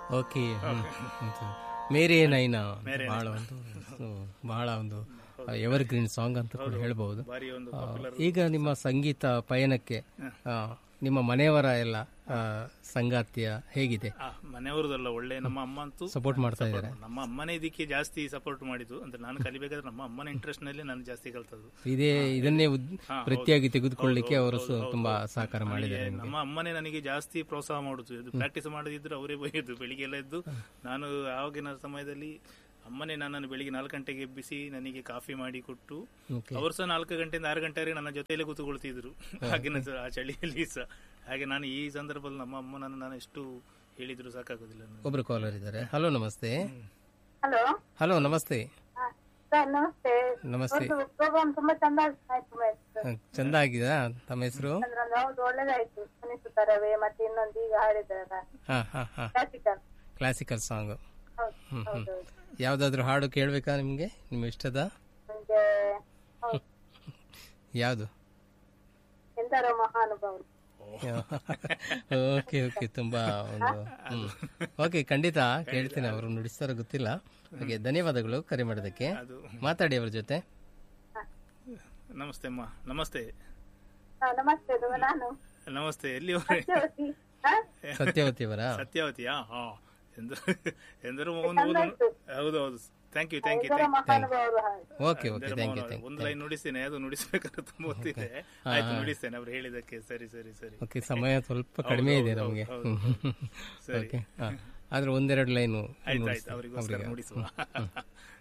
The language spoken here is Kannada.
ಓಕೆ ಮೇರೆ ನೈನಾ ಬಹಳ ಒಂದು ಹ್ಮ್, ಬಹಳ ಒಂದು ಎವರ್ ಗ್ರೀನ್ ಸಾಂಗ್ ಅಂತ ಕೂಡ ಹೇಳ್ಬಹುದು ಬಾರಿ ಒಂದು ಆ, ಈಗ ನಿಮ್ಮ ಸಂಗೀತ ಪಯಣಕ್ಕೆ ಆ, ನಿಮ್ಮ ಮನೆಯವರ ಎಲ್ಲ ಆ, ಸಂಗಾತ್ಯ ಹೇಗಿದೆ ಆ, ಮನೆಯವ್ರದಲ್ಲ ಒಳ್ಳೆ ನಮ್ಮ ಅಮ್ಮ ಅಂತೂ ಸಪೋರ್ಟ್ ಮಾಡ್ತಾ ಇದ್ದಾರೆ ನಮ್ಮ ಅಮ್ಮನೇ ಇದಕ್ಕೆ ಜಾಸ್ತಿ ಸಪೋರ್ಟ್ ಮಾಡಿದ್ದು ಅಂದ್ರೆ ನಾನು ಕಲಿಬೇಕಾದ್ರೆ ನಮ್ಮ ಅಮ್ಮನ ಇಂಟ್ರೆಸ್ಟ್ ನಲ್ಲಿ ನಾನು ಜಾಸ್ತಿ ಕಲ್ತದ್ದು ಇದೇ ಇದನ್ನೇ ಉದ್- ವೃತ್ತಿಯಾಗಿ ತೆಗೆದುಕೊಳ್ಳಿಕ್ಕೆ ಅವರು ಸು- ತುಂಬಾ ಸಹಕಾರ ಮಾಡಿದ್ದಾರೆ ನಮ್ಮ ಅಮ್ಮನೇ ನನಗೆ ಜಾಸ್ತಿ ಪ್ರೋತ್ಸಾಹ ಮಾಡುದು ಇದು ಪ್ರಾಕ್ಟೀಸ್ ಮಾಡದಿದ್ರೆ ಅವರೇ ಬೈಯೋದು ಬೆಳಿಗ್ಗೆ ಎಲ್ಲ ಎದ್ದು ನಾನು ಆವಾಗಿನ ಸಮಯದಲ್ಲಿ ಅಮ್ಮನೇ ನನ್ನನ್ನು ಬೆಳಿಗ್ಗೆ ನಾಲ್ಕು ಗಂಟೆಗೆ ಎಬ್ಬಿಸಿ ನನಗೆ ಕಾಫಿ ಮಾಡಿ ಕೊಟ್ಟು Okay. ಅವರು ಸಹ ನಾಲ್ಕು ಗಂಟೆಯಿಂದ ಆರು ಗಂಟೆವರೆಗೆ ನನ್ನ ಜೊತೆಯಲ್ಲೇ ಕೂತ್ಕೊಳ್ತಿದ್ರು ಆಗಿನ ಸ- ಆ ಚಳಿಯಲ್ಲಿ ಸಹ ಹಾಗೆ ನಾನು ಈ ಸಂದರ್ಭದಲ್ಲಿ ನಮ್ಮ ಅಮ್ಮನನ್ನು ನಾನು ಎಷ್ಟು ಹೇಳಿದ್ರು ಸಾಕಾಗೋದಿಲ್ಲ ನನಗೆ. ಒಬ್ರು ಕಾಲರ್ ಇದ್ದಾರೆ ಹಲೋ ನಮಸ್ತೆ ಹಲೋ ಹಲೋ ನಮಸ್ತೆ ಸರ್ ನಮಸ್ತೆ ನಮಸ್ತೆ ಪ್ರೋಗ್ರಾಮ್ ತುಂಬಾ ಚಂದ ಆಯ್ತು ಮೇಡಮ್ ಹ, ಚಂದ ಆಗಿದೆ ತಮ್ಮ ಹೆಸರು ಅಂದ್ರೆ ಒಂದು ಹೌದು ಒಳ್ಳೇದಾಯ್ತು ಸುನಿಸುತ್ತಾರವೇ ಮತ್ತೆ ಇನ್ನೊಂದು ಈಗ ಹಾಡಿದಾರ ಹಾ ಹಾ ಹಾ ಕ್ಲಾಸಿಕಲ್ ಕ್ಲಾಸಿಕಲ್ ಸಾಂಗ್ ಹೌದು ಹೌದು ಹೌದು ಯಾವ್ದಾದ್ರು ಹಾಡು ಕೇಳ್ಬೇಕಾ ನಿಮ್ಗೆ ನಿಮ್ಮ ಇಷ್ಟದ ನಮ್ಗೆ ಹೌದು ಯಾವುದು ಎಂತಾರೋ ಮಹಾನುಭಾವರು ಓಕೆ ಓಕೆ ತುಂಬಾ ಒಂದು ಓಕೆ ಖಂಡಿತ ಕೇಳ್ತೀನಿ ಅವರು ನುಡಿಸ್ತಾರ ಗೊತ್ತಿಲ್ಲ ಹಾಗೆ ಧನ್ಯವಾದಗಳು ಕರೆ ಮಾಡೋದಕ್ಕೆ ಅದು ಮಾತಾಡಿ ಅವ್ರ ಜೊತೆ ನಮಸ್ತೆ ಅಮ್ಮ ನಮಸ್ತೆ ಹಾ, ನಮಸ್ತೆ ಅದು ನಾನು ನಮಸ್ತೆ ಎಲ್ಲಿ ಸತ್ಯವತಿ ಹಾ? ಸತ್ಯವತಿ ಅವರ ಸತ್ಯಾವತಿಯಾ ಹಾ ಎಂದರು ಎಂದರು ಒಂದು ಒಂದು- ಹೌದು ಹೌದು thank you thank you Endaro Mahanubhavaru ಹಾಗೆ okay okay thank you thank ಒಂದು ಲೈನ್ ನುಡಿಸ್ತೇನೆ ಅದು ನುಡಿಸ್ಬೇಕಾದ್ರೆ ತುಂಬಾ ಗೊತ್ತಿದೆ ಆಯ್ತು ನುಡಿಸ್ತೇನೆ ಅವ್ರು ಹೇಳಿದಕ್ಕೆ ಸರಿ ಸರಿ ಸರಿ ಓಕೆ ಸಮಯ ಸ್ವಲ್ಪ ಕಡಿಮೆ ಇದೆ ಹೌದು, ನಮಗೆ ಹೌದು, ಸರಿ. ಓಕೆ ಆದ್ರೆ ಒಂದೆರಡು ಲೈನು ಆಯ್ತು ಆಯ್ತು ಅವರಿಗೋಸ್ಕರ ನುಡಿಸುವ